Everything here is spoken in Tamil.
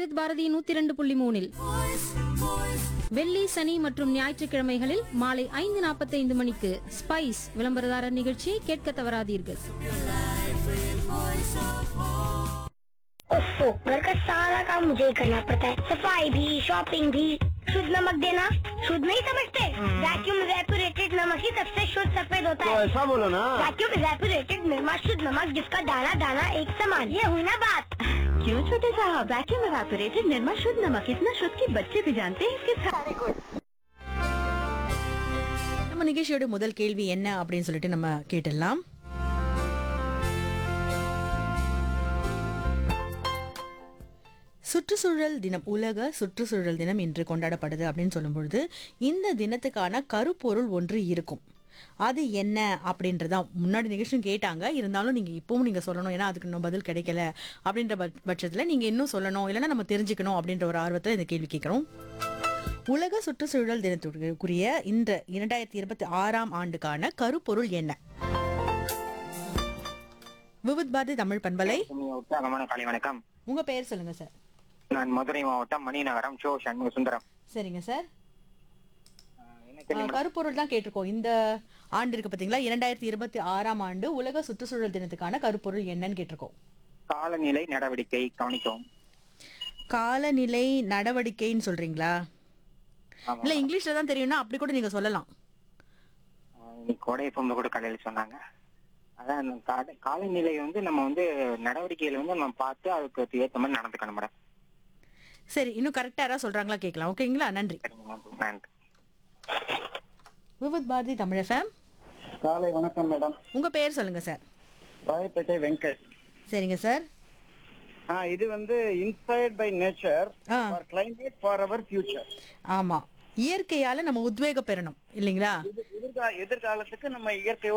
விவித் பாரதி நூத்தி இரண்டு புள்ளி மூணில் வெள்ளி சனி மற்றும் ஞாயிற்றுக்கிழமைகளில் மாலை ஐந்து நாற்பத்தைந்து மணிக்கு ஸ்பைஸ் விளம்பரதாரர் நிகழ்ச்சியை கேட்க தவறாதீர்கள் ओफो घर का सारा काम मुझे ही करना पड़ता है सफाई भी शॉपिंग भी शुद्ध नमक देना शुद्ध नहीं समझते वैक्यूम रेपुरेटेड नमक ही सबसे शुद्ध सफेद होता तो है ऐसा बोलो ना वैक्यूम रेपुरेटेड निर्मा शुद्ध नमक जिसका दाना दाना एक समान ये हुई ना बात क्यों छोटे साहब वैक्यूम एवापोरेटेड निर्मा शुद्ध नमक इतना शुद्ध कि बच्चे भी जानते हैं इसके सारे गुण நம்ம நிகழ்ச்சியோட முதல் கேள்வி என்ன அப்படின்னு சொல்லிட்டு நம்ம கேட்டுடலாம் சுற்றுச்சூழல் தினம் உலக சுற்றுச்சூழல் தினம் இன்று கொண்டாடப்படுது அப்படின்னு சொல்லும்பொழுது இந்த தினத்துக்கான கருப்பொருள் ஒன்று இருக்கும் அது என்ன அப்படின்றதா முன்னாடி நிகழ்ச்சியும் கேட்டாங்க இருந்தாலும் நீங்க இப்பவும் நீங்க சொல்லணும் ஏன்னா அதுக்கு இன்னும் பதில் கிடைக்கல அப்படின்ற பட்ச- பட்சத்துல நீங்க இன்னும் சொல்லணும் இல்லைன்னா நம்ம தெரிஞ்சுக்கணும் அப்படின்ற ஒரு ஆர்வத்துல இந்த கேள்வி கேட்கிறோம் உலக சுற்றுச்சூழல் தினத்துக்குரிய இந்த இரண்டாயிரத்தி இருபத்தி ஆறாம் ஆண்டுக்கான கருப்பொருள் என்ன விவித் பாரதி தமிழ் பண்பலை உற்சாகமான காலை வணக்கம் உங்க பெயர் சொல்லுங்க சார் நான் மதுரை மாவட்டம் மணிநகரம் சோ சண்முக சுந்தரம் சரிங்க சார் என்ன ஆ, கேள்வி கருப்பொருள் தான் கேட்டிருக்கோம் இந்த ஆண்டு இருக்கு பாத்தீங்களா இரண்டாயிரத்தி இருபத்தி ஆறாம் ஆண்டு உலக சுற்றுச்சூழல் தினத்துக்கான கருப்பொருள் என்னன்னு கேட்டிருக்கோம் காலநிலை நடவடிக்கை கவனிக்கவும் காலநிலை நடவடிக்கைன்னு சொல்றீங்களா ஆமா. இல்ல இங்கிலீஷ்ல தான் தெரியும்னா அப்படி கூட நீங்க சொல்லலாம் ஆஹ் இன்னைக்கு கோடை பொம்பு கூட கடையில் சொன்னாங்க அதான் அந்த கால- காலநிலை வந்து நம்ம வந்து நடவடிக்கைகளை வந்து நம்ம பார்த்து அதுக்கு ஏற்ற மாதிரி நடந்துக்கணும் மேடம் சரி இன்னும் கரெக்டா யாராவது சொல்றாங்களா கேட்கலாம் ஓகேங்களா நன்றி சரிங்க மேம் நன்றி விவித் பாரதி தமிழ் எஃப்எம் காலை வணக்கம் மேடம் உங்க பெயர் சொல்லுங்க சார் ராயப்பேட்டை வெங்கட் சரிங்க சார் ஆ இது வந்து inspired by nature ah for climate for our future ஆமா இயற்கையால நம்ம உத்வேகம் பெறணும் இல்லைங்களா எதிர்காலத்துக்கு நம்ம இயற்கையோட